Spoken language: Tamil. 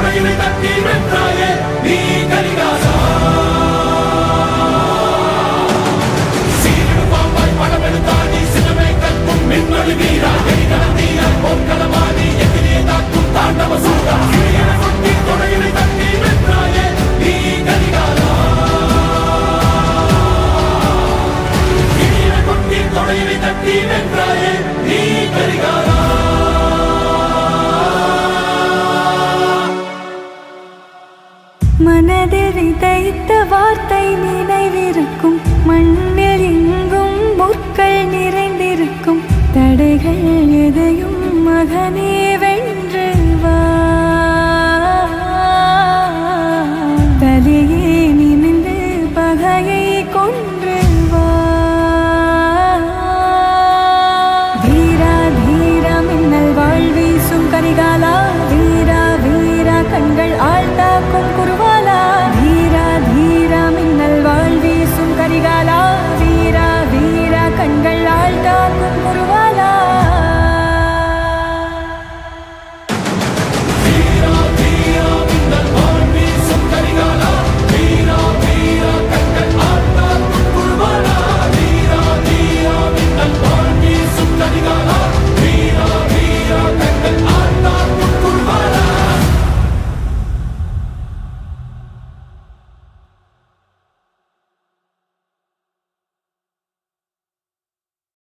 தொடையினை தட்டி வென்றாயே நீ கரிகாலா சீரிடு பாம்பாய் படமெடுத்தாடி சிலமே கற்கும் மின்னொளி வீரா எரிகல தீர பொற்களமாடி எதிரியை தாக்கும் தாண்டவ சூடா கிளியன கொட்டி தொடையினை தட்டி வென்றாயே நீ கரிகாலா கிளியன கொட்டி தொடையினை தட்டி வென்றாயே நீ கரிகாலா மனதில் விதைத்த வார்த்தை நினைவிருக்கும் மண்ணில் எங்கும் முற்கள் நிறைந்திருக்கும் தடைகள் எதையும் மகனே வென்று வா தலையே நிமிந்து பகையை கொன்று வா வீரா தீரா மின்னல் வாழ் வீசும் கரிகாலா வீரா வீரா கண்கள் ஆழ்ந்தாக்கும் குருவா